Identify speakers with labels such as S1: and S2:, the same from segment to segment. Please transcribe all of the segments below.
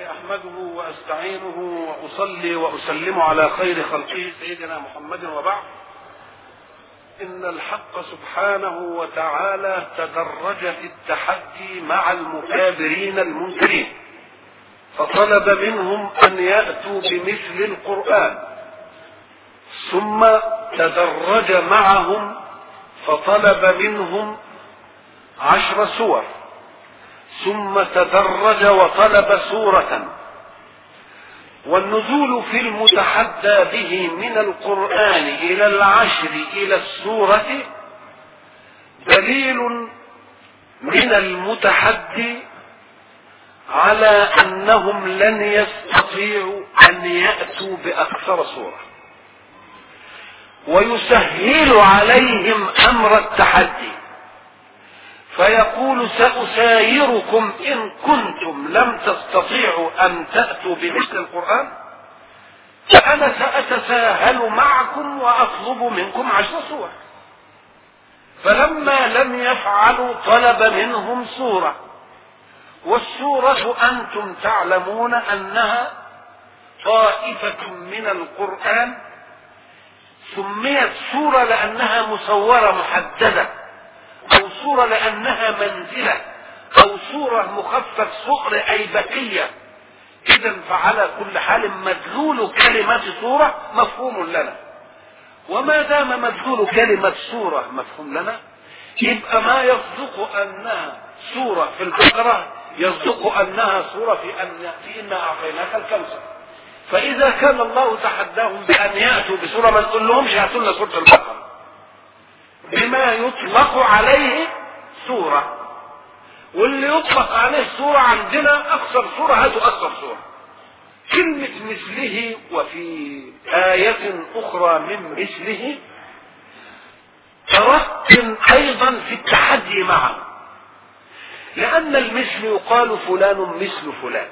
S1: احمده واستعينه واصلي واسلم على خير خلقه سيدنا محمد وبعد ان الحق سبحانه وتعالى تدرج في التحدي مع المكابرين المنكرين فطلب منهم ان ياتوا بمثل القران ثم تدرج معهم فطلب منهم عشر سور ثم تدرج وطلب سورة والنزول في المتحدى به من القرآن إلى العشر إلى السورة دليل من المتحدي على أنهم لن يستطيعوا أن يأتوا بأكثر سورة ويسهل عليهم أمر التحدي فيقول سأسايركم إن كنتم لم تستطيعوا أن تأتوا بمثل القرآن فأنا سأتساهل معكم وأطلب منكم عشر سور فلما لم يفعلوا طلب منهم سورة والسورة أنتم تعلمون أنها طائفة من القرآن سميت سورة لأنها مصورة محددة أو صورة لأنها منزلة أو صورة مخفف صقر أي بقية إذا فعلى كل حال مدلول كلمة صورة مفهوم لنا وما دام مدلول كلمة صورة مفهوم لنا يبقى ما يصدق أنها صورة في البقرة يصدق أنها صورة في أن في إنا أعطيناك الكوثر فإذا كان الله تحداهم بأن يأتوا بسورة ما تقول لهمش هاتوا لنا سورة البقرة بما يطلق عليه سورة واللي يطلق عليه سورة عندنا أكثر سورة هاتوا أكثر سورة كلمة مثله وفي آية أخرى من مثله ترق أيضا في التحدي معه لأن المثل يقال فلان مثل فلان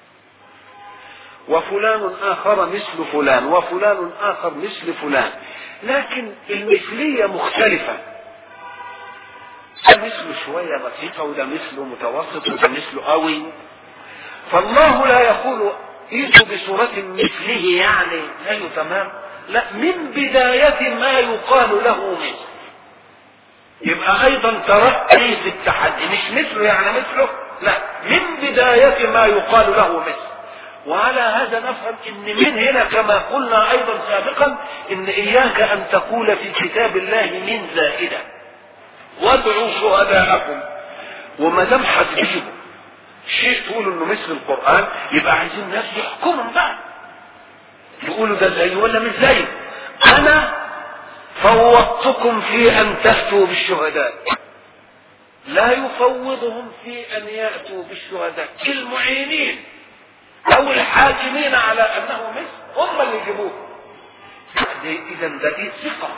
S1: وفلان آخر مثل فلان وفلان آخر مثل فلان لكن المثلية مختلفة ده مثله شوية بسيطة وده مثله متوسط وده مثله قوي فالله لا يقول ائتوا بصورة مثله يعني زيه تمام لا من بداية ما يقال له مثل يبقى ايضا ترقي في التحدي مش مثله يعني مثله لا من بداية ما يقال له مثل وعلى هذا نفهم ان من هنا كما قلنا ايضا سابقا ان اياك ان تقول في كتاب الله من زائدة وادعوا شهداءكم وما دام هتجيبوا شيء تقولوا انه مثل القران يبقى عايزين الناس يحكموا بقى يقولوا ده زي ولا مش زي انا فوضتكم في ان تاتوا بالشهداء لا يفوضهم في ان ياتوا بالشهداء المعينين او الحاكمين على انه مثل هم اللي يجيبوه اذا ده دي ثقه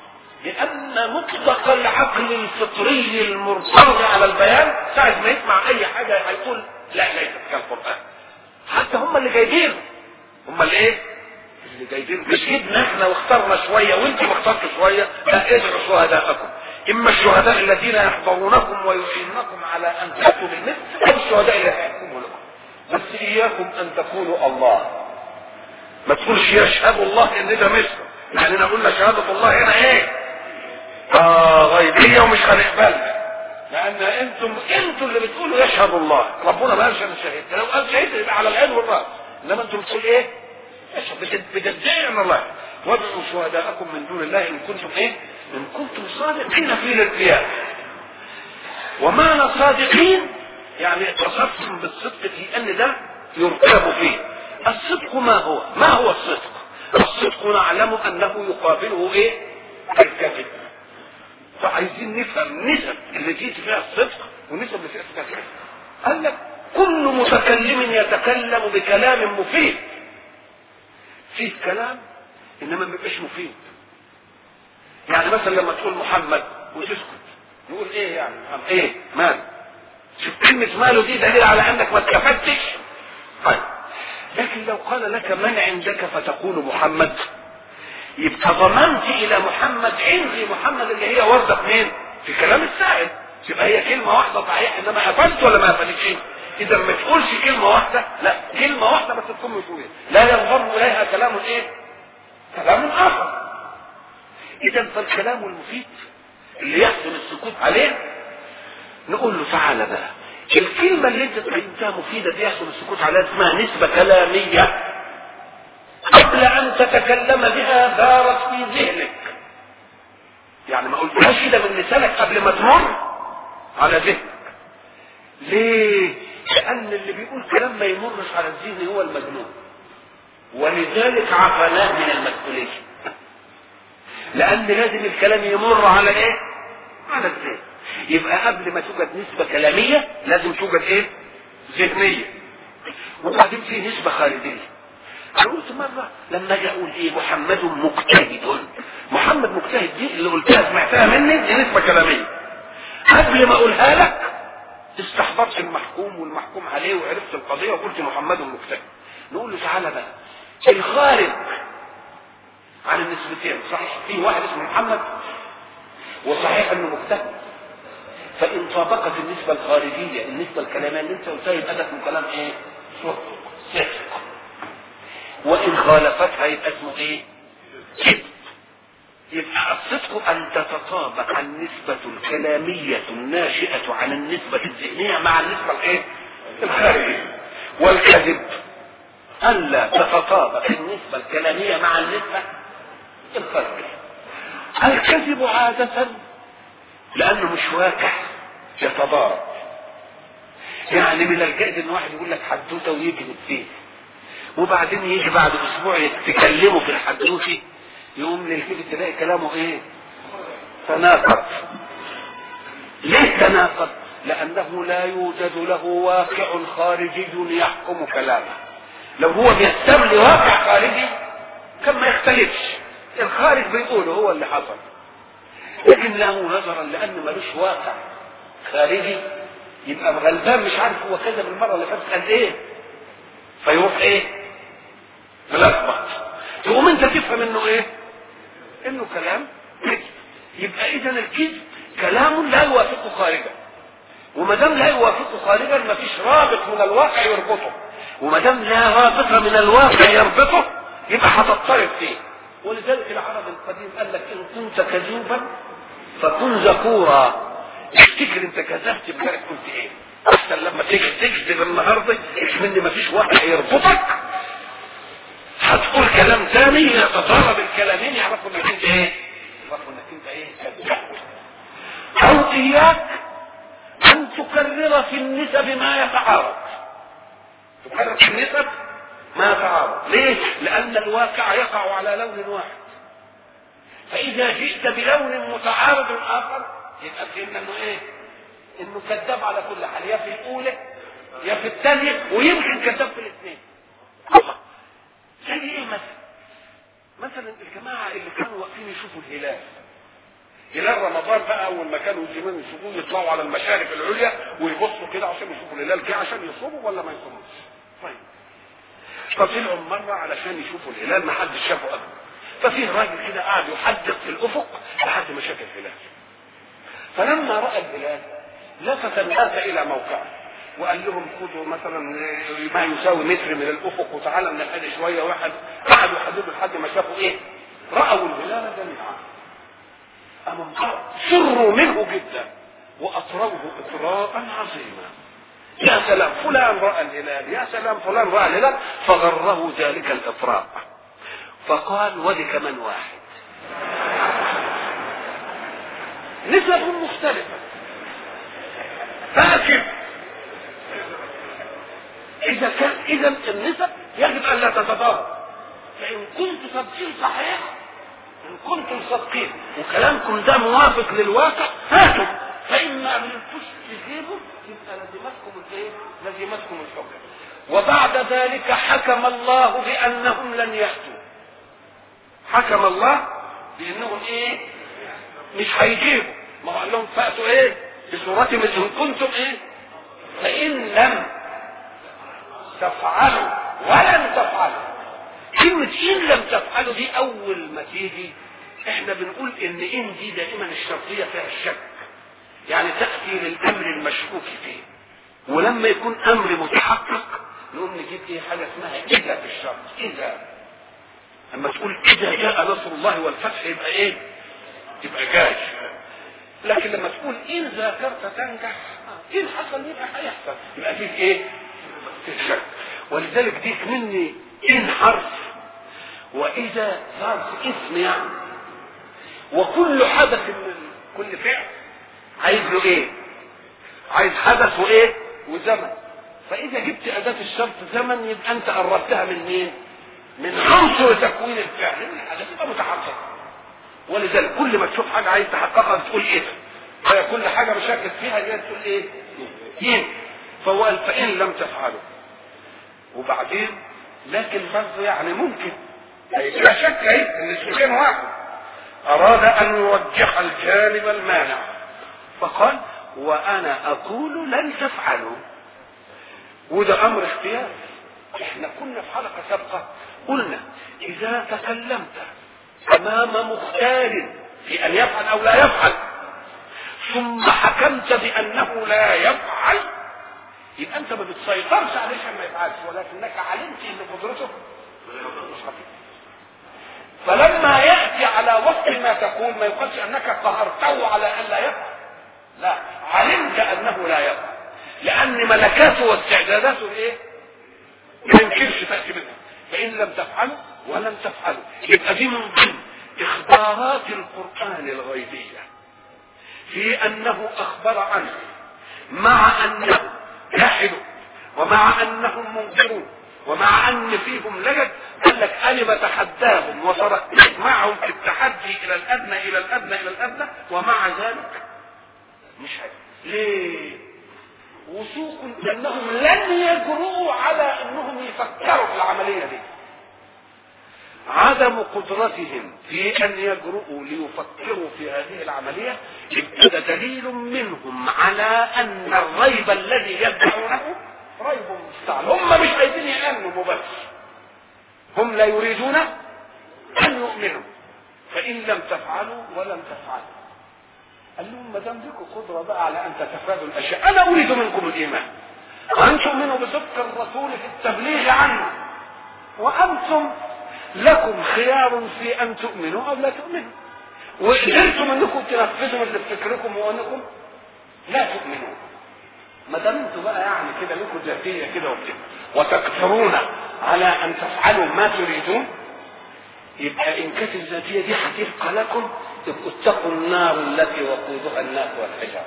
S1: لان مطلق العقل الفطري المرتضي على البيان ساعه ما يسمع اي حاجه هيقول لا ليست كالقران حتى هم اللي جايبينه هم اللي ايه اللي جايبين مش جبنا احنا واخترنا شويه وانتم اخترتوا شويه لا ادعوا شهداءكم اما الشهداء الذين يحضرونكم ويعينكم على ان تاتوا بالمثل او الشهداء الذين يحكموا لكم بس اياكم ان تقولوا الله ما تقولش يشهد الله ان ده مثله لاننا قلنا شهادة الله هنا ايه اه غيبية ومش هنقبلها لان انتم انتم اللي بتقولوا يشهد الله ربنا ما قالش انا شهيد لو قال شهيد يبقى على العين والراس انما انتم بتقول ايه يشهد بتدعي ان الله وادعوا شهداءكم من دون الله ان كنتم ايه ان كنتم صادقين في الارتياب ومعنى صادقين يعني اتصفتم بالصدق في ان ده يرتاب فيه الصدق ما هو ما هو الصدق الصدق نعلم انه يقابله ايه الكذب فعايزين نفهم نسب اللي جيت فيها الصدق ونسب اللي فيها الكذب قال لك كل متكلم يتكلم بكلام مفيد فيه كلام انما ما بيبقاش مفيد يعني مثلا لما تقول محمد وتسكت نقول ايه يعني محمد ايه مال شوف كلمة ماله دي دليل على انك ما استفدتش طيب لكن لو قال لك من عندك فتقول محمد يبقى ضمنت الى محمد عندي محمد اللي هي وردت مين في كلام السائل يبقى هي كلمة واحدة صحيح انما قفلت ولا ما قفلتش اذا ما تقولش كلمة واحدة لا تكون مفهومة لا ينضم إليها كلام إيه كلام آخر إذا فالكلام المفيد اللي يحسن السكوت عليه نقول له تعالى بقى الكلمة اللي انت قيمتها مفيدة دي يحسن السكوت عليها اسمها نسبة كلامية قبل ان تتكلم بها دارت في ذهنك يعني ما قلتهاش كده من لسانك قبل ما تمر على ذهنك ليه لان اللي بيقول كلام ما يمرش على الذهن هو المجنون ولذلك عفناه من المسؤوليه لان لازم الكلام يمر على ايه على الذهن يبقى قبل ما توجد نسبة كلامية لازم توجد ايه ذهنية وبعدين في نسبة خارجية انا قلت مرة لما اجي اقول ايه محمد مجتهد محمد مجتهد دي اللي قلتها سمعتها مني دي نسبة كلامية قبل ما اقولها لك استحضرت المحكوم والمحكوم عليه وعرفت القضية وقلت محمد مجتهد نقول له تعالى بقى الخارج عن النسبتين صحيح في واحد اسمه محمد وصحيح انه مجتهد فان طابقت النسبه الخارجيه النسبه الكلاميه اللي انت قلتها يبقى ده اسمه كلام ايه؟ صدق صدق وان خالفتها يبقى اسمه ايه؟ كذب يبقى الصدق ان تتطابق النسبة الكلامية الناشئة عن النسبة الذهنية مع النسبة الايه؟ الخارجية والكذب الا تتطابق النسبة الكلامية مع النسبة الخارجية الكذب عادة لانه مش واقع يتضارب يعني من الجائز ان واحد يقول لك حدوته ويكذب فيه وبعدين يجي بعد اسبوع تكلمه في الحدوته يقوم للكذب تلاقي كلامه ايه تناقض ليه تناقض لانه لا يوجد له واقع خارجي يحكم كلامه لو هو بيستملي واقع خارجي كان ما يختلفش الخارج بيقوله هو اللي حصل لكن له نظرا لان ملوش واقع خارجي يبقى غلبان مش عارف هو كذب المره اللي فاتت قال ايه فيروح ايه ملخبط تقوم انت تفهم انه ايه انه كلام كذب يبقى اذا الكذب كلام لا يوافقه خارجا وما دام لا يوافقه خارجا ما فيش رابط من الواقع يربطه وما دام لا رابط من الواقع يربطه يبقى هتضطرب فيه ولذلك العرب القديم قال لك ان كنت كذوبا فكن ذكورا افتكر انت كذبت امبارح كنت ايه احسن لما تيجي تكذب النهارده مني ما فيش واقع يربطك هتقول كلام ثاني يتضارب الكلامين يعرفوا انك انت ايه يعرفوا انك انت ايه كذاب او اياك ان تكرر في النسب ما يتعارض تكرر في النسب ما يتعارض ليه لان الواقع يقع على لون واحد فاذا جئت بلون متعارض اخر يبقى فهمنا انه ايه انه كذاب على كل حال يا في الاولى يا في الثانيه ويمكن كذاب في الاثنين زي ايه مثلا مثلا الجماعه اللي كانوا واقفين يشوفوا الهلال هلال رمضان بقى اول ما كانوا زمان يشوفوه يطلعوا على المشارف العليا ويبصوا كده عشان يشوفوا الهلال كده عشان يصوموا ولا ما يصوموش طيب فطلعوا مره علشان يشوفوا الهلال ما حدش شافه ابدا ففي راجل كده قاعد يحدق في الافق لحد ما شاف الهلال فلما راى الهلال لفت الناس الى موقعه وقال لهم خذوا مثلا ما يساوي متر من الافق وتعالى من الحد شويه واحد قعدوا يحددوا لحد ما شافوا ايه؟ راوا الهلال جميعا أمام سروا منه جدا واطروه اطراء عظيما يا سلام فلان راى الهلال يا سلام فلان راى الهلال فغره ذلك الاطراء فقال ودي كمان واحد نسب مختلفه لكن اذا كان اذا النسب يجب ان لا تتضارب فان كنت صادقين صحيح ان كنتم صادقين وكلامكم ده موافق للواقع هاتوا فان ما عملتوش تجيبوا يبقى لزمتكم الايه؟ لزمتكم الحكم وبعد ذلك حكم الله بانهم لن ياتوا حكم الله بانهم ايه؟ مش هيجيبوا ما هو قال لهم فاتوا ايه؟ بصورة مثل كنتم ايه؟ فان لم تفعلوا ولن تفعلوا كلمة إن لم تفعلوا دي أول ما تيجي إحنا بنقول إن إن دي دائما الشرطية فيها الشك يعني تأتي للأمر المشكوك فيه ولما يكون أمر متحقق نقوم تجيب ايه حاجه اسمها اذا في الشرط اذا اما تقول اذا جاء نصر الله والفتح يبقى ايه يبقى جاي لكن لما تقول ان ذاكرت تنجح ان حصل يبقى هيحصل يبقى فيك ايه فيك شك ولذلك ديك مني ان حرف واذا ظرف اسم يعني وكل حدث من كل فعل عايز له ايه عايز حدث وايه وزمن فاذا جبت اداه الشرط زمن يبقى انت قربتها من مين من عنصر تكوين الفعل الحاجه تبقى متحققه ولذلك كل ما تشوف حاجه عايز تحققها بتقول ايه فهي كل حاجه بشكك فيها دي تقول ايه ين فهو قال فان لم تفعلوا وبعدين لكن برضه يعني ممكن لا شك اهي ان الشيخين واحد اراد ان يوجه الجانب المانع فقال وانا اقول لن تفعلوا وده امر اختياري احنا كنا في حلقه سابقه قلنا اذا تكلمت امام مختار في ان يفعل او لا يفعل ثم حكمت بانه لا يفعل يبقى انت ما بتسيطرش عليه عشان ما يفعلش ولكنك علمت ان قدرته مش حقيقي فلما ياتي على وقت ما تقول ما يقالش انك قهرته على ان لا يفعل لا علمت انه لا يفعل لان ملكاته واستعداداته ايه ما يمكنش تاتي منها فان لم تفعلوا ولم تفعلوا يبقى دي من ضمن اخبارات القران الغيبيه في انه اخبر عنه مع انه جاحد ومع انهم منكرون ومع ان فيهم لجد قال لك انا بتحداهم وتركت معهم في التحدي الى الادنى الى الادنى الى الادنى ومع ذلك مش هيك ليه وثوق انهم لن يجرؤوا على انهم يفكروا في العمليه دي عدم قدرتهم في ان يجرؤوا ليفكروا في هذه العمليه ابتدى دليل منهم على ان الريب الذي يدعونه ريب مستعل هم مش عايزين يامنوا بس هم لا يريدون ان يؤمنوا فان لم تفعلوا ولم تفعلوا قال لهم ما دام لكم قدره بقى على ان تتفادوا الاشياء انا اريد منكم الايمان وان تؤمنوا بصدق الرسول في التبليغ عنه وانتم لكم خيار في ان تؤمنوا او لا تؤمنوا وقدرتم انكم تنفذوا اللي في فكركم وانكم لا تؤمنوا ما دام انتوا بقى يعني كده لكم ذاتيه كده وكده وتقدرون على ان تفعلوا ما تريدون يبقى ان كانت الذاتيه دي هتبقى لكم يبقوا اتقوا النار التي وقودها الناس والحجاره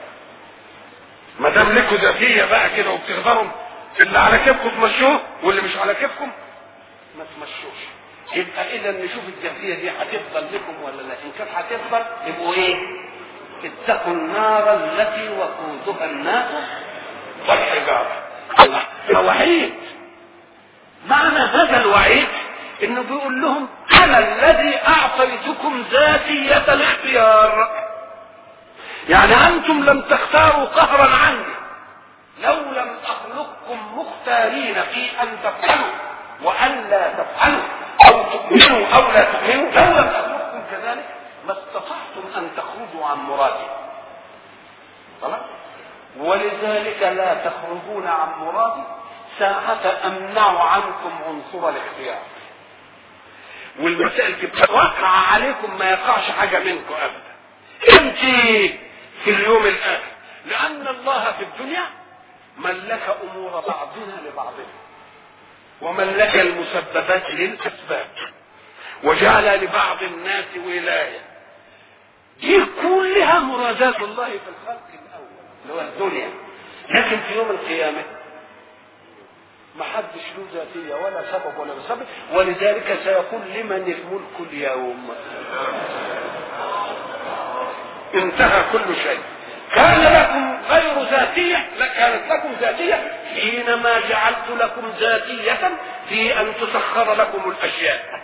S1: ما دام لكم ذاتيه بقى كده وبتقدروا اللي على كيفكم تمشوه واللي مش على كيفكم ما تمشوش يبقى اذا نشوف الذاتيه دي هتفضل لكم ولا لا ان كانت هتفضل يبقوا ايه اتقوا النار التي وقودها الناس والحجاره الله ده وعيد معنى هذا الوعيد انه بيقول لهم انا الذي اعطيتكم ذاتيه الاختيار يعني انتم لم تختاروا قهرا عني لو لم اخلقكم مختارين في ان تفعلوا وان لا تفعلوا او تؤمنوا او لا تؤمنوا لو لم اخلقكم كذلك ما استطعتم ان تخرجوا عن مرادي خلاص ولذلك لا تخرجون عن مرادي ساعة أمنع عنكم عنصر الاختيار والمسائل تبقى واقعة عليكم ما يقعش حاجة منكم أبدا أنت في اليوم الآخر لأن الله في الدنيا ملك أمور بعضنا لبعضنا وملك المسببات للأسباب وجعل لبعض الناس ولاية دي كلها مرادات الله في الخلق الأول اللي هو الدنيا لكن في يوم القيامة ما حدش له ذاتية ولا سبب ولا مسبب ولذلك سيقول لمن الملك اليوم انتهى كل شيء كان لكم غير ذاتية لا كانت لكم ذاتية حينما جعلت لكم ذاتية في أن تسخر لكم الأشياء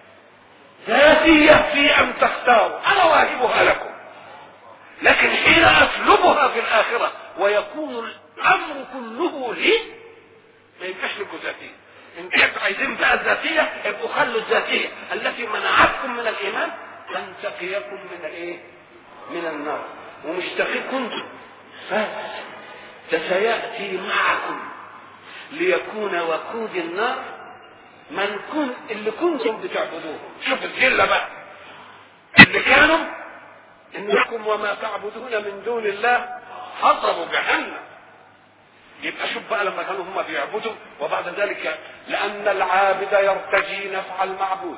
S1: ذاتية في أن تختاروا أنا واجبها لكم لكن حين أسلبها في الآخرة ويكون الأمر كله لي ما يبقاش لكم ذاتية إن كنتوا عايزين بقى الذاتية ابقوا خلوا الذاتية التي منعتكم من الإيمان أن تقيكم من الإيه؟ من النار ومش تقيكم انتم بس ده سيأتي معكم ليكون وقود النار من كن اللي كنتم بتعبدوه شوف الذله بقى اللي كانوا انكم وما تعبدون من دون الله حصبوا جهنم يبقى شوف بقى لما كانوا هم بيعبدوا وبعد ذلك لان العابد يرتجي نفع المعبود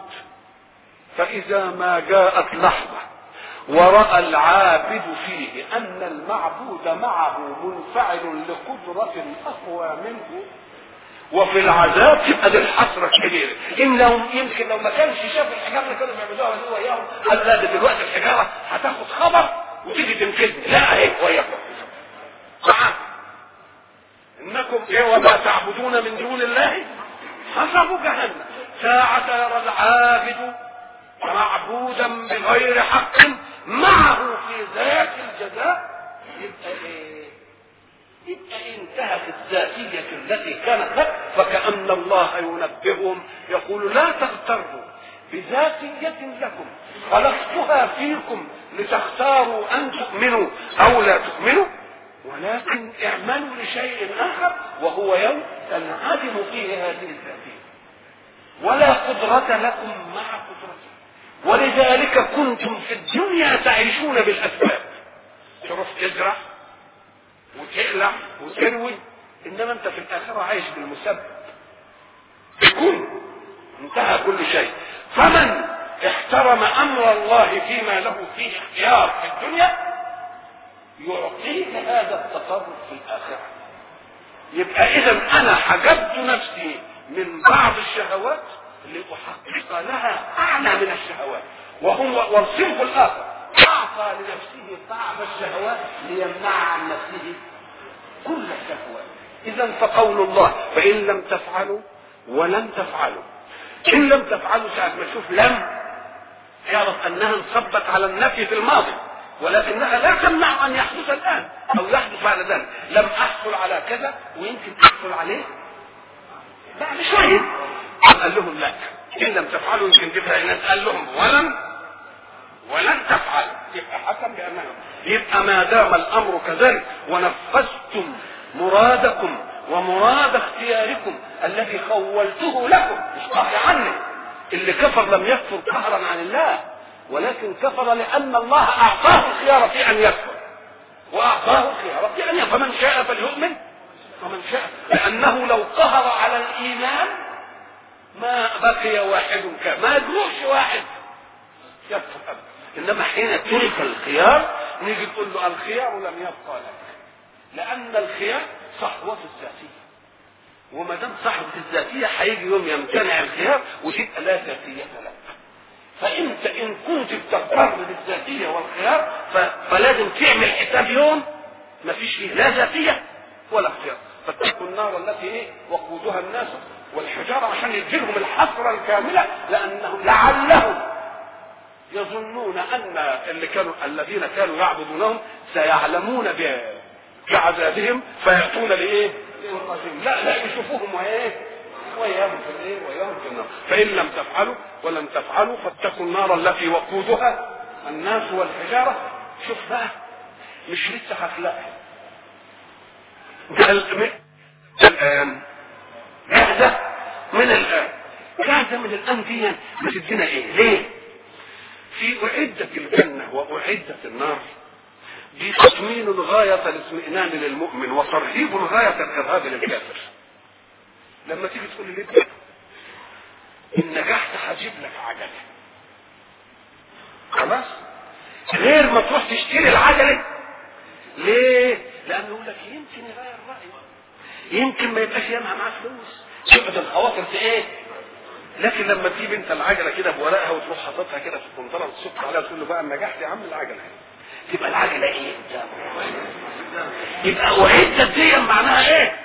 S1: فاذا ما جاءت لحظه وراى العابد فيه ان المعبود معه منفعل لقدره اقوى منه وفي العذاب تبقى دي الحسره الكبيره ان لو يمكن لو ما كانش شاف الحجاره اللي كانوا بيعملوها دي وياهم قال لا ده دلوقتي الحجاره هتاخد خبر وتيجي تنقذني لا اهي وياكم معاك انكم ايه وما تعبدون من دون الله حسبوا جهنم ساعة يرى العابد معبودا بغير حق معه في ذات الجزاء يبقى ايه يبقى انتهت الذاتية التي كانت لك فكأن الله ينبههم يقول لا تغتروا بذاتية لكم خلقتها فيكم لتختاروا أن تؤمنوا أو لا تؤمنوا ولكن اعملوا لشيء آخر وهو يوم تنعدم فيه هذه الذاتية ولا قدرة لكم مع قدرته ولذلك كنتم في الدنيا تعيشون بالأسباب تروح تزرع وتقلع وتروي انما انت في الاخره عايش بالمسبب يكون انتهى كل شيء فمن احترم امر الله فيما له فيه اختيار في الدنيا يعطيك هذا التصرف في الاخره يبقى اذا انا حجبت نفسي من بعض الشهوات لاحقق لها اعلى من الشهوات وهو والصنف الاخر اعطى لنفسه بعض الشهوات ليمنع عن نفسه كل الشهوات اذا فقول الله فان لم تفعلوا ولن تفعلوا ان لم تفعلوا ساعه ما تشوف لم اعرف انها انصبت على النفي في الماضي ولكنها لا تمنع ان يحدث الان او يحدث بعد ذلك لم احصل على كذا ويمكن احصل عليه بعد شويه قال لهم لا ان لم تفعلوا يمكن تفعل الناس قال لهم ولن ولن تفعل يبقى حكم بانه يبقى ما دام الامر كذلك ونفذتم مرادكم ومراد اختياركم الذي خولته لكم مش قهر عني اللي كفر لم يكفر قهرا عن الله ولكن كفر لان الله اعطاه الخيار في ان يكفر واعطاه الخيار في ان يكفر فمن شاء فليؤمن ومن شاء لانه لو قهر على الايمان ما بقي واحد كان ما يجروش واحد يكفر ابدا انما حين ترك الخيار نيجي نقول له الخيار لم يبقى لك لان الخيار صحوة الذاتية وما دام صحوة الذاتية هيجي يوم يمتنع الخيار وتبقى لا ذاتية لك فانت ان كنت بتضطر بالذاتية والخيار فلازم تعمل حساب يوم ما فيش فيه لا ذاتية ولا اختيار فاتقوا النار التي ايه وقودها الناس والحجارة عشان يديلهم الحسرة الكاملة لانهم لعلهم يظنون ان اللي كانوا الذين كانوا يعبدونهم سيعلمون بعذابهم فياتون لايه؟ لانقاذهم لا لا يشوفوهم وايه؟ وياهم في الايه؟ وياهم في النار فان لم تفعلوا ولم تفعلوا فاتقوا النار التي وقودها الناس والحجاره شوف بقى مش لسه هخلقها ده الان جاهزه من الان جاهزه من الان دي بتدينا ايه؟ ليه؟ في أعدت الجنة وأعدت النار دي تطمين غاية الاطمئنان للمؤمن وترهيب غاية الإرهاب للكافر لما تيجي تقول لي ليه إن نجحت هجيب لك عجلة خلاص غير ما تروح تشتري العجلة ليه؟ لأنه يقول لك يمكن يغير رأيه يمكن ما يبقاش ياما معاه فلوس تبقى الخواطر في ايه؟ لكن لما تجيب انت العجله كده بورقها وتروح حاططها كده في القنطره وتصب عليها وتقول له بقى نجحت يا عم العجله تبقى العجله ايه يبقى وعدت دي معناها ايه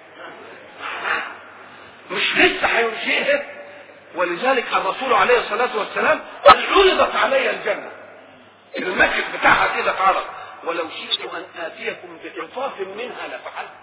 S1: مش لسه هينشئها ولذلك الرسول عليه الصلاه والسلام قال عرضت علي الجنه المسجد بتاعها كده اتعرض ولو شئت ان اتيكم بقطاف منها لفعلت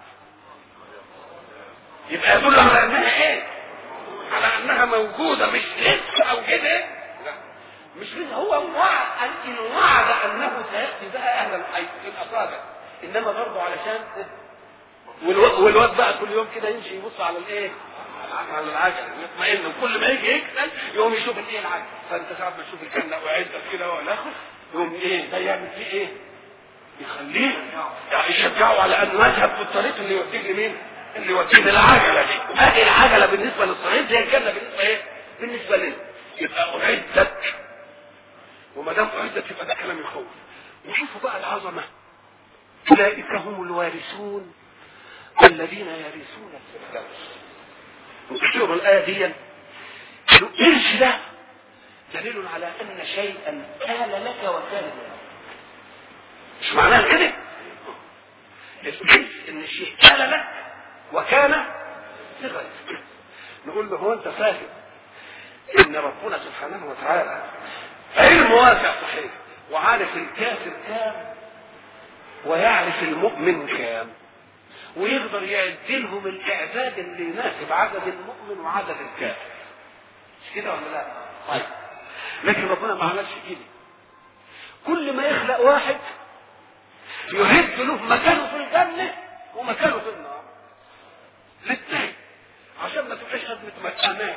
S1: يبقى يدل على انها ايه على انها موجوده مش لسه او كده لا مش لسه هو وعد ان وعد انه سياتي بها اهل الحي في الاصابع انما برضه علشان والو- والواد بقى كل يوم كده يمشي يبص على الايه على العجله يطمئن وكل ما يجي يكسل يقوم يشوف الايه العجله فانت ساعات ما تشوف الجنه وعدت كده ولا اخر يقوم ايه ده يعمل فيه ايه يخليه يعني يشجعه على انه يذهب في الطريق اللي يوديه لمين؟ اللي يوديه للعجله دي هذه العجله بالنسبه للصعيد زي الجنه بالنسبه ايه؟ بالنسبه لنا يبقى اعدت وما دام اعدت يبقى ده كلام يخوف وشوفوا بقى العظمه اولئك هم الوارثون الذين يرثون الفردوس وتشوفوا الايه دي القرش ده دليل على ان شيئا كان لك وكان لك مش معناها كده القرش ان الشيء كان لك وكان لغيرك نقول له هو انت فاهم ان ربنا سبحانه وتعالى علم واسع صحيح وعارف الكافر كام ويعرف المؤمن كام ويقدر يعدلهم الاعداد اللي يناسب عدد المؤمن وعدد الكافر مش كده ولا لا؟ طيب لكن ربنا ما عملش كده كل ما يخلق واحد يهد له مكانه في الجنه ومكانه في النار الاثنين عشان ما تبقاش ازمه مكانات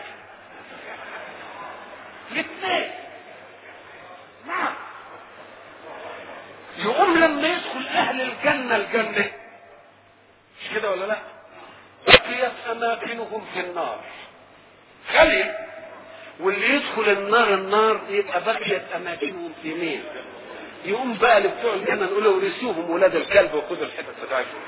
S1: الاثنين نعم يقوم لما يدخل اهل الجنه الجنه مش كده ولا لا بقيت اماكنهم في النار خلي واللي يدخل النار النار يبقى بقيت اماكنهم في مين يقوم بقى اللي بتوع الجنه نقول له ورثوهم ولاد الكلب وخدوا الحتت بتاعتهم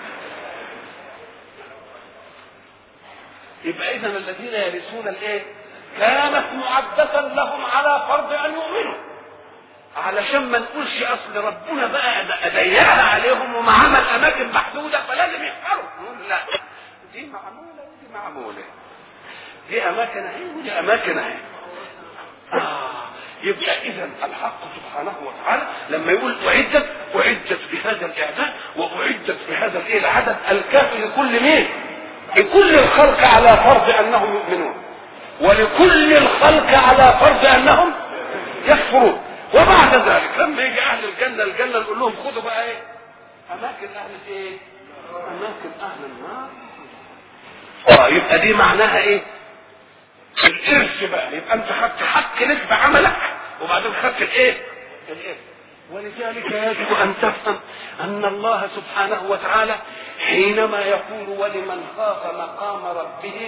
S1: يبقى اذا الذين يرثون الايه كانت معدة لهم على فرض ان يؤمنوا علشان ما نقولش اصل ربنا بقى ضيقها عليهم وما عمل اماكن محدوده فلازم يحفروا نقول لا دي معموله ودي معموله دي اماكن اهي ودي اماكن اهي آه يبقى اذا الحق سبحانه وتعالى لما يقول اعدت اعدت بهذا الاعداد واعدت بهذا الايه العدد الكافي لكل مين؟ لكل الخلق على فرض انهم يؤمنون ولكل الخلق على فرض انهم يكفرون وبعد ذلك لما يجي اهل الجنه الجنه نقول لهم خدوا بقى ايه؟ اماكن اهل الايه؟ اماكن اهل النار اه يبقى دي معناها ايه؟ الارث بقى يبقى انت خدت حق لك بعملك وبعدين خدت الايه؟ الارث ولذلك يجب ان تفهم ان الله سبحانه وتعالى حينما يقول ولمن خاف مقام ربه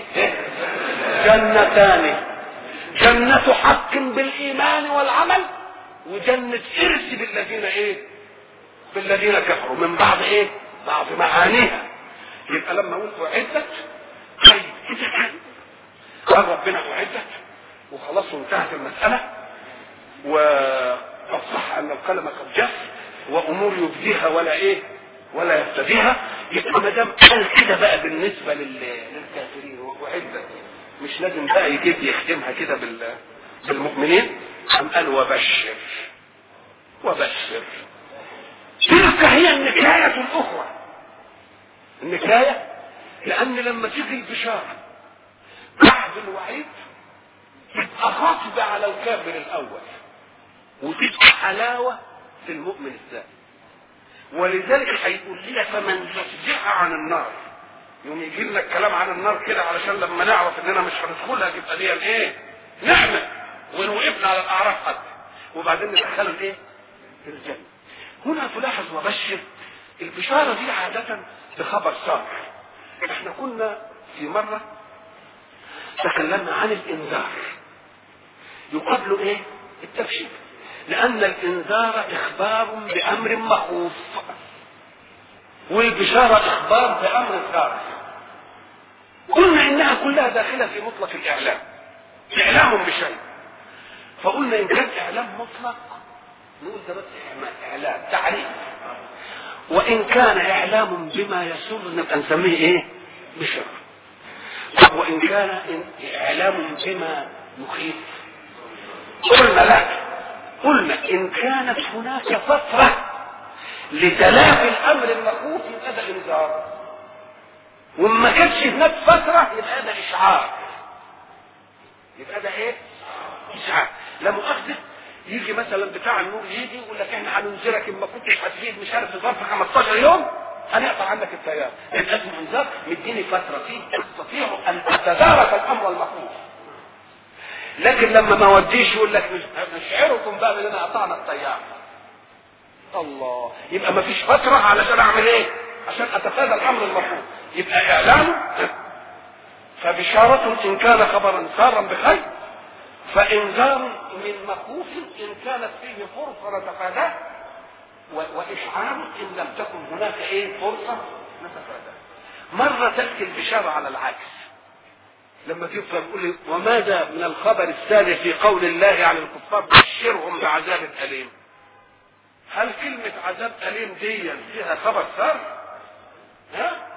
S1: جنتان جنة حق بالإيمان والعمل وجنة إرث بالذين إيه؟ بالذين كفروا من بعض إيه؟ بعض معانيها يبقى لما أقول أعدت طيب إذا كان قال ربنا أعدت وخلاص وانتهت المسألة وقد صح أن القلم قد جف وأمور يبديها ولا إيه؟ ولا يبتديها يبقى ما دام قال كده بقى بالنسبة لل- للكافرين وأعدت مش لازم بقى يجيب يختمها كده بال بالمؤمنين أم قال وبشر وبشر تلك هي النكاية الأخرى النكاية لأن لما تيجي البشارة بعد الوعيد تبقى خاطبة على الكافر الأول وتبقى حلاوة في المؤمن الثاني ولذلك هيقول لنا فمن زحزح عن النار يوم يجي لنا الكلام عن النار كده علشان لما نعرف اننا مش هندخلها تبقى دي ايه؟ نعمه وان وقفنا على الاعراف حتى وبعدين ندخله الايه؟ في الجنه. هنا تلاحظ وبشر البشاره دي عاده بخبر سار. احنا كنا في مره تكلمنا عن الانذار. يقابله ايه؟ التبشير. لان الانذار اخبار بامر مخوف. والبشاره اخبار بامر ثابت. قلنا انها كلها داخله في مطلق الاعلام اعلام بشيء فقلنا ان كان اعلام مطلق نقول ده بس اعلام تعريف وان كان اعلام بما يسر نبقى نسميه ايه بشر طب وان كان إن- اعلام بما يخيف قلنا لا قلنا ان كانت هناك فتره لتلافي الامر المخوف يبقى ده انذار وما كانش هناك فترة يبقى ده إشعار يبقى ده إيه؟ إشعار لا مؤاخذة يجي مثلا بتاع النور يجي يقول لك احنا هننذرك اما كنتش هتجيب مش عارف في ظرف 15 يوم هنقطع عنك التيار يبقى اسمه انذار مديني فتره فيه استطيع ان اتدارك الامر المخوف لكن لما ما وديش يقول لك نشعركم بقى باننا قطعنا التيار الله يبقى ما فيش فتره علشان اعمل ايه عشان اتفادى الامر المخوف يبقى اعلان فبشارة إن كان خبرا سارا بخير فإنذار من مخوف إن كانت فيه فرصة نتفاداه وإشعار إن لم تكن هناك إيه فرصة نتفاداه مرة تأتي البشارة على العكس لما تفهم يقول لي وماذا من الخبر الثاني في قول الله عن الكفار بشرهم بعذاب أليم هل كلمة عذاب أليم دي فيها خبر سار؟ ها؟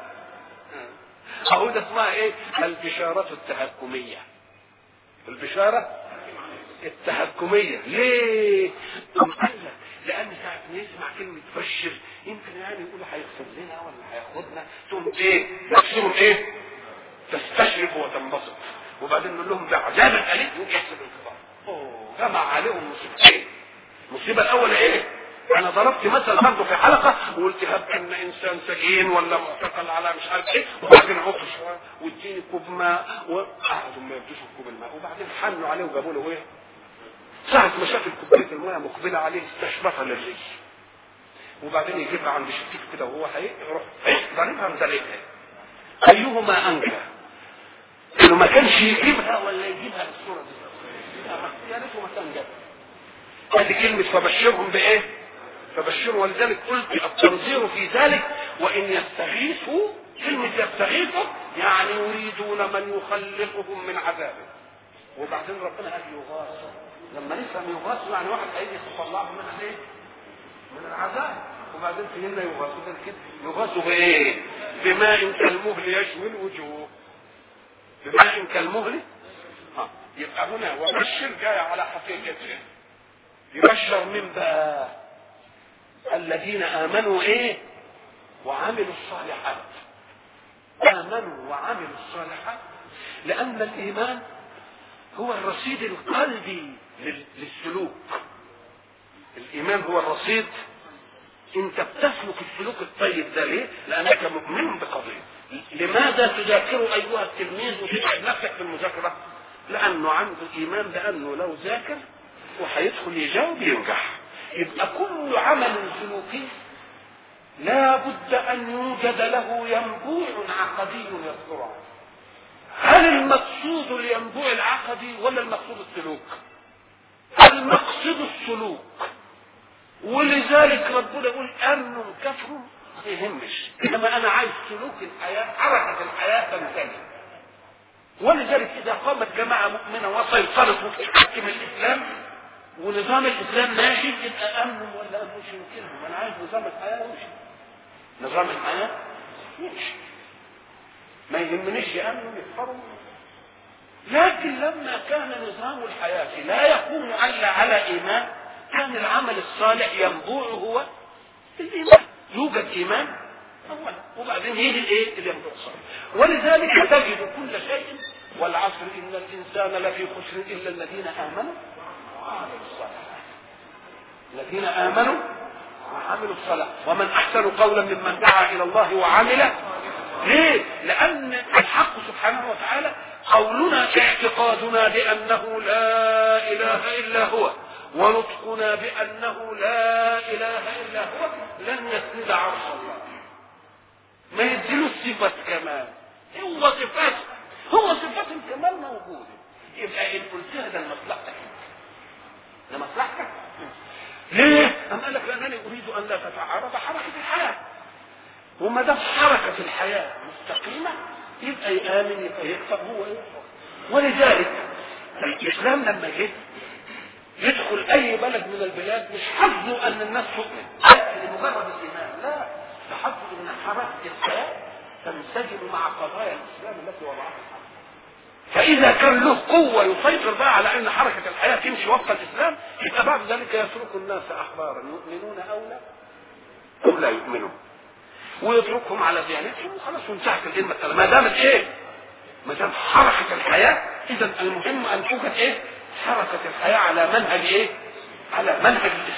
S1: اهو ده اسمها ايه البشارة التهكمية البشارة التهكمية ليه أم قال لك لان ساعة ما يسمع كلمة بشر يمكن يعني يقول هيغفر لنا ولا هياخدنا تقوم ايه نفسهم ايه تستشرف وتنبسط وبعدين نقول لهم ده عذاب اليم يقوم يحسب انقطاع اوه جمع عليهم مصيبتين المصيبة الاولى ايه انا ضربت مثل برضه في حلقه وقلت هب ان انسان سجين ولا معتقل على مش عارف ايه وبعدين عطش شويه واديني كوب ماء وقعدوا ما يدوش كوب الماء وبعدين حنوا عليه وجابوا له ايه؟ ساعة ما شاف كوباية الماء مقبلة عليه استشرفها للرجل وبعدين يجيبها عند شفيف كده وهو هيروح ضاربها مدلقها ايهما انكى؟ انه ما كانش يجيبها ولا يجيبها بالصورة دي يا ريته ما كان جابها ادي كلمة فبشرهم بايه؟ فبشروا ولذلك قلت التنظير في ذلك وان يستغيثوا كلمة يستغيثوا يعني يريدون من يخلصهم من عذابه وبعدين ربنا قال يغاثوا لما نفهم يغاثوا يعني واحد هيجي يطلعهم من الايه؟ من العذاب وبعدين فهمنا يغاثوا ده كده يغاثوا بايه؟ بماء كالمهل يشوي الوجوه بماء كالمهل ها يبقى هنا وبشر جاي على حقيقته يبشر من بقى الذين امنوا ايه وعملوا الصالحات امنوا وعملوا الصالحات لان الايمان هو الرصيد القلبي للسلوك الايمان هو الرصيد انت بتسلك السلوك الطيب ده ليه لانك مؤمن بقضيه لماذا تذاكر ايها التلميذ وتتعب نفسك في المذاكره لانه عنده ايمان بانه لو ذاكر وهيدخل يجاوب ينجح يبقى كل عمل سلوكي لا بد ان يوجد له ينبوع عقدي يذكره هل المقصود الينبوع العقدي ولا المقصود السلوك المقصد السلوك ولذلك ربنا يقول امن كفر ما يهمش انما انا عايز سلوك الحياه حركه الحياه تنتهي ولذلك اذا قامت جماعه مؤمنه وسيطرت وتحكم الاسلام ونظام الاسلام ماشي يبقى امن ولا مش يمكنهم انا عايز نظام الحياه يمشي نظام الحياه يمشي ما يهمنيش يامنوا يكفروا لكن لما كان نظام الحياه لا يقوم الا على ايمان كان العمل الصالح ينبوع هو الايمان يوجد ايمان اولا وبعدين يجي الايه الينبوع الصالح ولذلك تجد كل شيء والعصر ان الانسان لفي خسر الا الذين امنوا وعملوا الصالحات الذين امنوا وعملوا الصلاة ومن احسن قولا ممن دعا الى الله وعمل ليه لان الحق سبحانه وتعالى قولنا اعتقادنا بانه لا اله الا هو ونطقنا بانه لا اله الا هو لن يسند عرش الله ما يديله صفة كمال هو صفات هو صفات الكمال موجودة يبقى ان قلتها ده لمصلحتك لمصلحتك ليه؟ أم قال لك لأنني أريد أن لا تتعارض حركة الحياة وما دام حركة الحياة مستقيمة يبقى يآمن يبقى يكفر هو يكفر ولذلك الإسلام لما جه يدخل أي بلد من البلاد مش حظه أن الناس تؤمن لمجرد الإيمان لا ده حظه أن حركة الحياة تنسجم مع قضايا الإسلام التي وضعها الحق فإذا كان له قوة يسيطر بقى على أن حركة الحياة تمشي وفق الإسلام يبقى بعد ذلك يترك الناس أحرارا يؤمنون أو لا أو لا يؤمنون ويتركهم على ديانتهم وخلاص وانتهت الكلمة ما دامت إيه؟ ما دام حركة الحياة إذا المهم أن توجد إيه؟ حركة الحياة على منهج إيه؟ على منهج الإسلام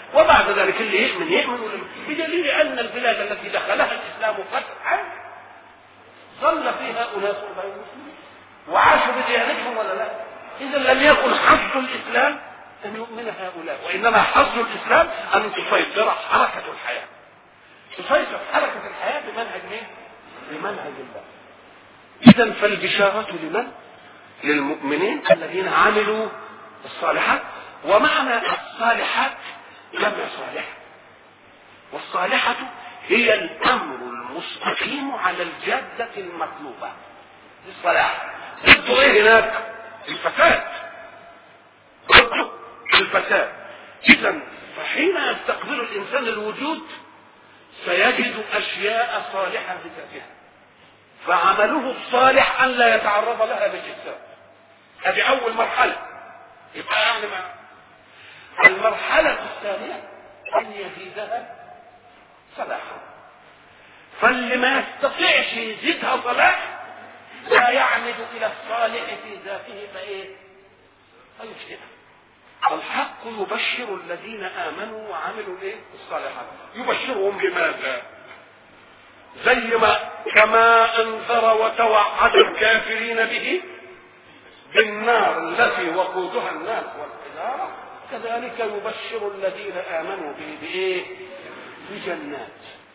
S1: وبعد ذلك اللي يؤمن يؤمن واللي بدليل ان البلاد التي دخلها الاسلام فتحا ظل فيها اناس غير مسلمين وعاشوا بديانتهم ولا لا؟ اذا لم يكن حظ الاسلام ان يؤمن هؤلاء وانما حظ الاسلام ان تسيطر حركه الحياه تسيطر حركه الحياه بمنهج مين؟ بمنهج الله اذا فالبشاره لمن؟ للمؤمنين الذين عملوا الصالحات ومعنى الصالحات جمع صالح والصالحة هي الأمر المستقيم على الجادة المطلوبة الصلاح ضده ايه هناك؟ الفساد ضده الفساد إذا فحين يستقبل الإنسان الوجود سيجد أشياء صالحة بذاتها فعمله الصالح أن لا يتعرض لها بالإفساد هذه أول مرحلة يبقى يعني ما المرحلة الثانية أن يزيدها صلاحا فاللي ما يستطيعش يزيدها صلاح لا يعمد إلى الصالح في ذاته فإيه؟ فيفسدها الحق يبشر الذين آمنوا وعملوا إيه؟ الصالحات يبشرهم بماذا؟ زي ما كما أنذر وتوعد الكافرين به بالنار التي وقودها الناس والحجارة كذلك يبشر الذين آمنوا به بإيه؟ بجنات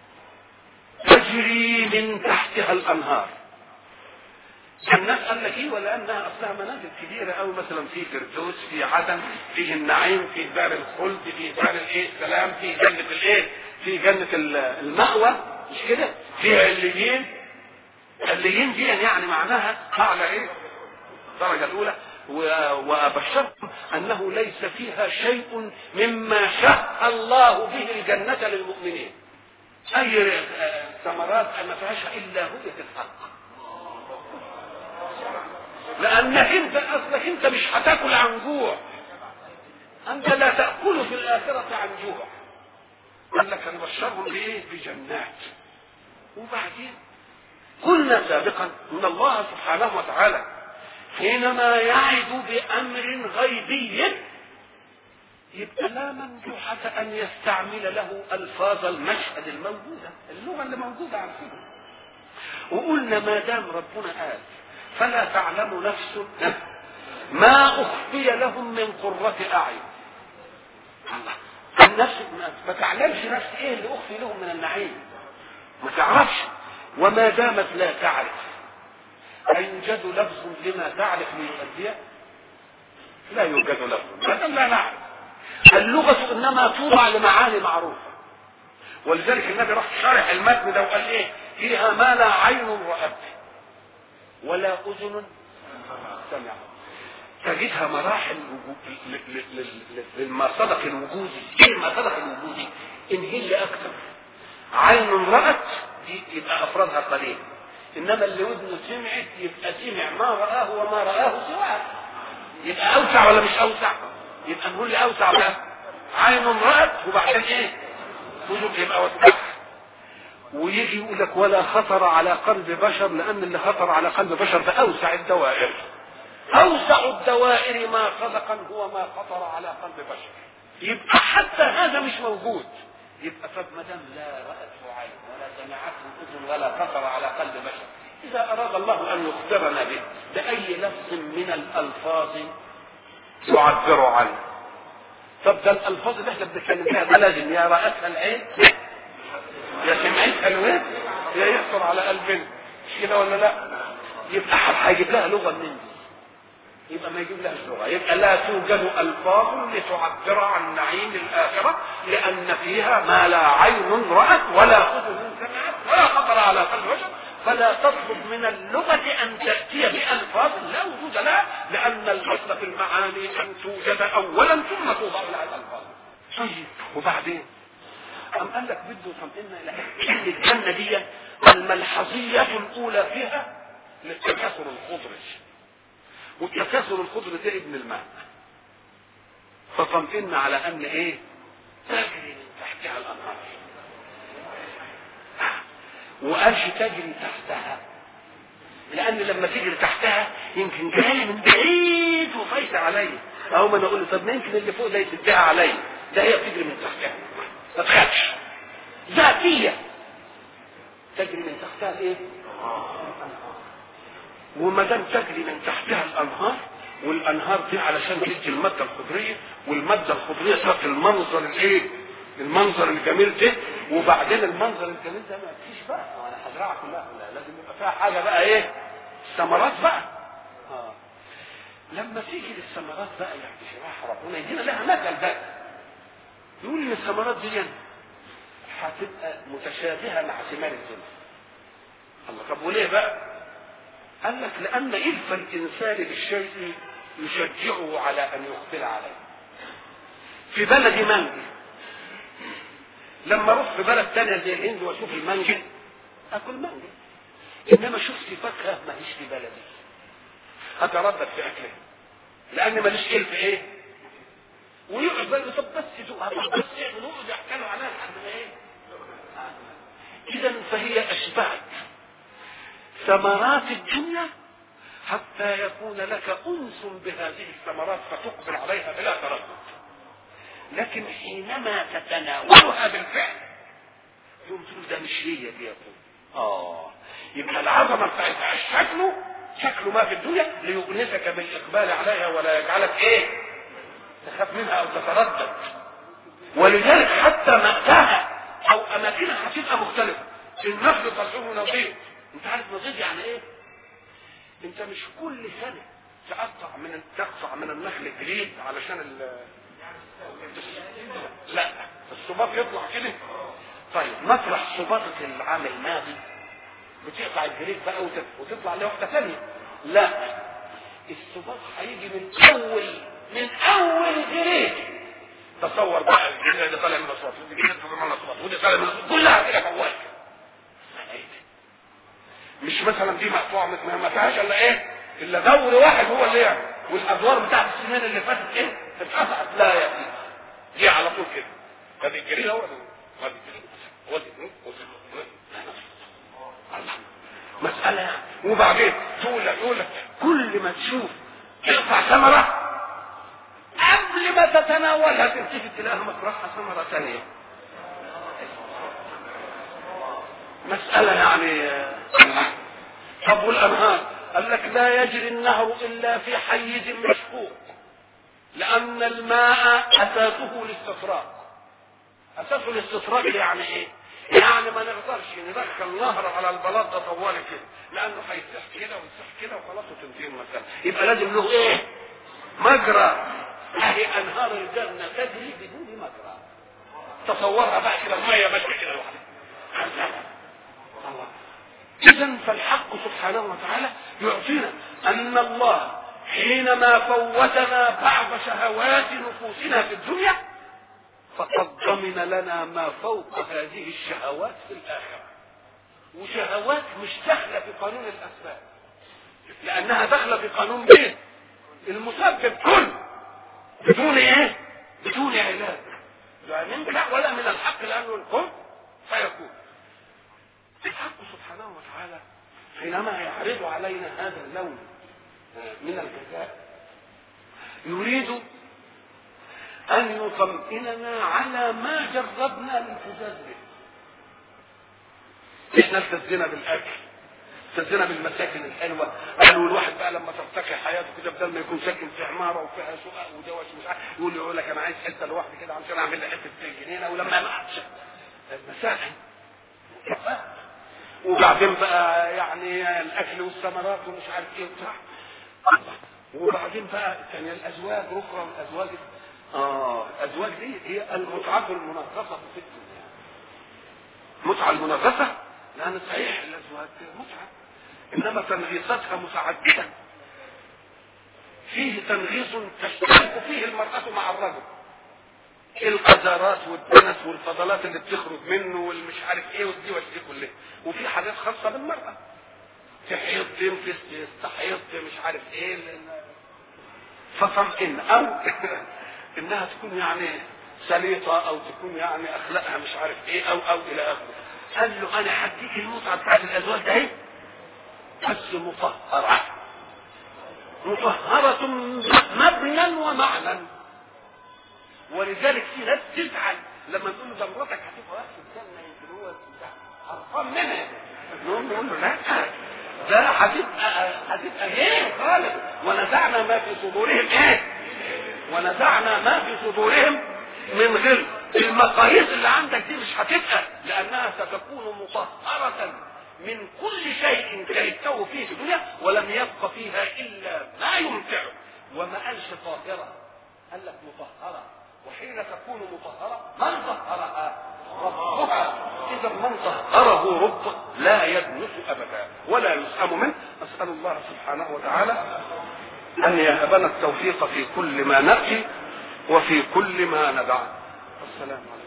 S1: تجري من تحتها الأنهار جنات قال لك ايه ولانها اصلها منازل كبيره قوي مثلا في فردوس في عدن فيه النعيم في دار الخلد في دار الايه السلام في جنه الايه في جنه المأوى مش كده في عليين عليين دي يعني معناها اعلى ايه الدرجه الاولى وابشركم انه ليس فيها شيء مما شاء الله به الجنه للمؤمنين اي ثمرات ما فيهاش الا هدى الحق لانك انت اصلك انت مش هتاكل عن جوع انت لا تاكل في الاخره عن جوع قال لك نبشرهم بايه بجنات وبعدين قلنا سابقا ان الله سبحانه وتعالى حينما يعد بامر غيبي يبقى لا مندوحة أن يستعمل له ألفاظ المشهد الموجودة اللغة اللي موجودة عارفينها وقلنا ما دام ربنا قال فلا تعلم نفس ما أخفي لهم من قرة أعين الله النفس ما تعلمش نفس ايه اللي اخفي لهم من النعيم ما تعرفش وما دامت لا تعرف أيوجد لفظ لما تعرف ليؤديه لا يوجد لفظ ما دام لا نعرف اللغة إنما توضع لمعاني معروفة ولذلك النبي راح شارح المتن ده وقال ايه فيها ما لا عين رأت ولا أذن سمعت تجدها مراحل لما صدق الوجودي ايه ما صدق الوجودي ان هي اكثر عين رأت دي يبقى افرادها قليل انما اللي ودنه سمعت يبقى سمع ما رآه وما رآه سواء يبقى اوسع ولا مش اوسع يبقى نقول لي اوسع بقى عين رأت وبعدين ايه وجود يبقى وسع ويجي يقول لك ولا خطر على قلب بشر لان اللي خطر على قلب بشر ده اوسع الدوائر اوسع الدوائر ما صدقا هو ما خطر على قلب بشر يبقى حتى هذا مش موجود يبقى طب ما دام لا راته عين ولا سمعته اذن ولا خطر على قلب بشر اذا اراد الله ان يخبرنا به باي لفظ من الالفاظ يعبر عنه طب ده الالفاظ اللي احنا بنتكلم فيها ده لازم يا رأتها العين يا سمعتها الود يا يخطر على قلبنا مش كده ولا لا؟ يبقى هيجيب لها لغه منين دي؟ يبقى ما يجيب لهاش لغه يبقى لا توجد الفاظ لتعبر عن نعيم الاخره لان فيها ما لا عين رات ولا اذن سمعت ولا خطر على قلب بشر فلا تطلب من اللغة أن تأتي بألفاظ لا وجود لها لأن الأصل في المعاني أن توجد أولا ثم توضع لها الألفاظ. طيب وبعدين؟ أم قال لك بده يطمئن إلى إن الجنة دي الملحظية الأولى فيها للتكاثر الخضري. والتكاثر الخضري ده ابن الماء. فطمئن على أن إيه؟ تجري من تحتها الأنهار. وقالش تجري تحتها لان لما تجري تحتها يمكن جاي من بعيد وفايته عليا او ما انا اقول طب ما يمكن اللي فوق ده يسدها عليا ده هي بتجري من تحتها ما تخافش ذاتيه تجري من تحتها ايه وما دام تجري من تحتها الانهار والانهار دي علشان تدي الماده الخضريه والماده الخضريه تعطي المنظر الايه المنظر الجميل ده وبعدين المنظر الجميل ده ما فيش بقى انا هزرعها كلها لا لازم يبقى فيها حاجه بقى ايه ثمرات بقى آه. لما تيجي للثمرات بقى يعني شرح ربنا يدينا لها مثل بقى يقول ان الثمرات دي هتبقى متشابهه مع ثمار الدنيا الله طب وليه بقى قال لك لان الف الانسان بالشيء يشجعه على ان يقبل عليه في بلد مانجا لما اروح في بلد تانية زي الهند واشوف المانجا اكل مانجا انما شفت فاكهه ما هيش في بلدي اتردد في اكلها لان ماليش كلف ايه ويقعد بقى طب بس دوقها طب بس يعملوا يحكوا عنها لحد ما ايه اذا فهي اشبعت ثمرات الدنيا حتى يكون لك انس بهذه الثمرات فتقبل عليها بلا تردد لكن حينما تتناولها بالفعل يوم تقول ده مش هي دي يقول اه يبقى العظمه بتاعتها شكله شكله ما في الدنيا ليؤنسك بالاقبال عليها ولا يجعلك ايه تخاف منها او تتردد ولذلك حتى مأتاها او اماكنها هتبقى مختلفه النخل طلعوه نظيف انت عارف نظيف يعني ايه انت مش كل سنه تقطع من تقطع من النخل جريد علشان ال لا الصباط يطلع كده طيب مطرح صباطة العام الماضي بتقطع الجريد بقى وتطلع لواحدة ثانية لا الصباط هيجي من اول من اول جريد تصور بقى الجريد اللي طالع من الصباط ودي جريد طالع من الصباط ودي طالع من الصباط كلها كده فوال مش مثلا دي مقطوعه ما فيهاش الا ايه الا دور واحد هو اللي يعني والادوار بتاعت السنين اللي فاتت ايه اتقطعت لا يا سيدي دي على طول كده هذه الجريده هو هذه الجريده الله مسألة يعني وبعدين تقول لك تقول لك كل ما تشوف تقطع ثمرة قبل ما تتناولها تلتفت تلاقيها مطرحها ثمرة ثانية مسألة يعني طب والأنهار قال لك لا يجري النهر إلا في حيز مشقوق لأن الماء أساسه الاستطراق أساسه الاستطراق يعني إيه؟ يعني ما نقدرش ندخل نهر على البلاط ده طوالي كده لأنه هيسح كده ويسح كده وخلاص وتنتهي المسألة يبقى لازم له إيه؟ مجرى هذه أنهار الجنة تجري بدون مجرى تصورها بقى كده المية ماشية كده لوحدها الله اذا فالحق سبحانه وتعالى يعطينا ان الله حينما فوتنا بعض شهوات نفوسنا في الدنيا فقد ضمن لنا ما فوق هذه الشهوات في الاخره وشهوات مش داخله في قانون الاسباب لانها داخله في قانون مين المسبب كل بدون ايه بدون علاج لا من ولا من الحق لانه الكل فيكون الحق سبحانه وتعالى حينما يعرض علينا هذا اللون من الجزاء يريد أن يطمئننا على ما جربنا الالتزاز به. احنا التزينا بالأكل التزينا بالمساكن الحلوة قالوا الواحد بقى لما ترتقي حياته كده بدل ما يكون ساكن في عمارة وفيها شقق ودوش مش عارف يقول يقول لك أنا عايز حتة لوحدي كده عشان أعمل لي حتة جنينة ولما ما المساكن وبعدين بقى يعني الاكل والثمرات ومش عارف ايه وبتاع وبعدين بقى الثانيه الازواج اخرى الازواج اه الازواج دي هي المتعه المنغصه في الدنيا المتعه المنغصه لان صحيح الازواج متعه انما تنغيصاتها متعدده فيه تنغيص تشترك فيه المراه مع الرجل القذرات والدنس والفضلات اللي بتخرج منه والمش عارف ايه والدي والدي كلها وفي حاجات خاصه بالمراه تحيض تنفس تستحيض مش عارف ايه فطمئن او انها تكون يعني سليطه او تكون يعني اخلاقها مش عارف ايه او او الى اخره قال له انا هديك المتعه بتاعت الازواج ده ايه بس مطهره مطهره مبنى ومعنى ولذلك في ناس تزعل لما نقول له ده مراتك هتبقى وحشه الجنه يمكن هو قرفان منها نقول له لا ده هتبقى هتبقى غير خالص ونزعنا ما في صدورهم ايه؟ ونزعنا ما في صدورهم من غل المقاييس اللي عندك دي مش هتبقى لانها ستكون مطهره من كل شيء كرهته فيه في الدنيا ولم يبق فيها الا ما يمتعه وما قالش طاهره قال لك مطهره وحين تكون مطهره من طهرها ربها اذا من طهره رب لا يدنس ابدا ولا يسأم منه نسال الله سبحانه وتعالى ان يهبنا التوفيق في كل ما نأتي وفي كل ما ندع السلام عليكم